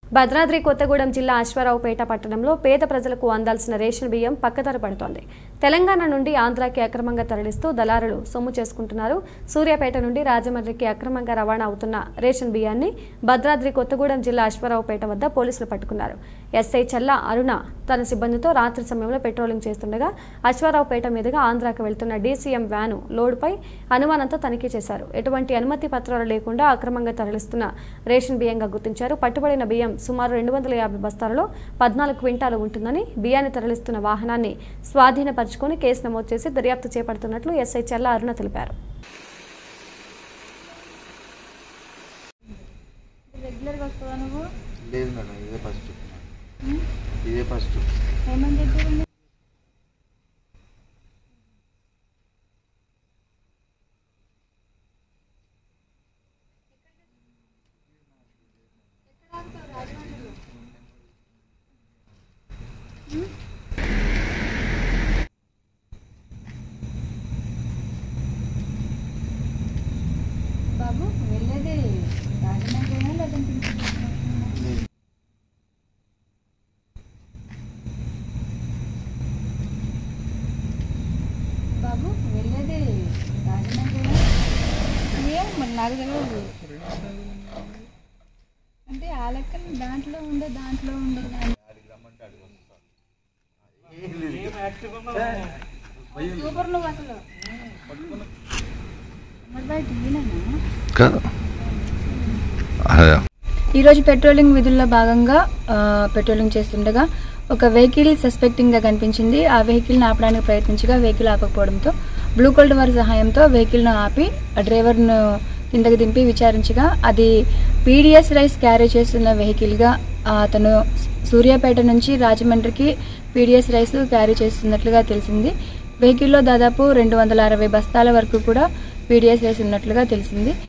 భద్రాద్రి కొత్తగూడెం జిల్లా అశ్వారావుపేట పట్టణంలో పేద ప్రజలకు అందాల్సిన రేషన్ బియ్యం పక్కదారి పడుతోంది తెలంగాణ నుండి ఆంధ్రాకి అక్రమంగా తరలిస్తూ దళారులు సొమ్ము చేసుకుంటున్నారు సూర్యాపేట నుండి రాజమండ్రికి అక్రమంగా రవాణా అవుతున్న రేషన్ బియ్యాన్ని భద్రాద్రి కొత్తగూడెం జిల్లా అశ్వారావుపేట వద్ద పోలీసులు పట్టుకున్నారు ఎస్ఐ చల్ల అరుణ తన సిబ్బందితో రాత్రి సమయంలో పెట్రోలింగ్ చేస్తుండగా అశ్వారావుపేట మీదుగా ఆంధ్రాకి వెళ్తున్న డీసీఎం వ్యాను లోడుపై అనుమానంతో తనిఖీ చేశారు ఎటువంటి అనుమతి పత్రాలు లేకుండా అక్రమంగా తరలిస్తున్న రేషన్ బియ్యంగా గుర్తించారు పట్టుబడిన బియ్యం సుమారు రెండు వందల యాభై బస్తాలలో పద్నాలుగు క్వింటాలు ఉంటుందని బియ్యాన్ని తరలిస్తున్న వాహనాన్ని స్వాధీనపరుచుకొని కేసు నమోదు చేసి దర్యాప్తు చేపడుతున్నట్లు ఎస్ఐ చల్ల అరుణ తెలిపారు రెగ్యులర్గా వస్తావా నువ్వు లేదు మేడం ఇదే ఫస్ట్ ఇదే ఫస్ట్ ఏమని చెప్పారు బాబు వెళ్ళేది రాజమండ్రినా లేదంటే ఇంకొక బాబు వెళ్ళేది రాజమండ్రినా ఏం మరి నాకు తెలియదు అంటే ఆ లెక్కన దాంట్లో ఉండే దాంట్లో ఉండే దాంట్లో సూపర్ నువ్వు అసలు మరి బయట ఈయనేనా? కాదు అదే ఈరోజు పెట్రోలింగ్ విధుల్లో భాగంగా ఆ, పెట్రోలింగ్ చేస్తుండగా ఒక వెహికల్ సస్పెక్టింగ్ గా కనిపించింది ఆ వెహికల్ ని ఆపడానికి ప్రయత్నించగా వెహికల్ ఆపకపోవడంతో బ్లూ కోల్డ్ వారి సహాయంతో వెహికల్ ను ఆపి ఆ డ్రైవర్ ను కిందకి దింపి విచారించగా అది పీడిఎస్ రైస్ క్యారీ చేస్తున్న వెహికల్ గా ఆ, అతను సూర్యాపేట నుంచి రాజమండ్రికి పీడిఎస్ రైస్ క్యారీ చేస్తున్నట్లుగా తెలిసింది వెహికల్లో దాదాపు రెండు వందల అరవై బస్తాల వరకు కూడా పీడిఎస్ రైస్ ఉన్నట్లుగా తెలిసింది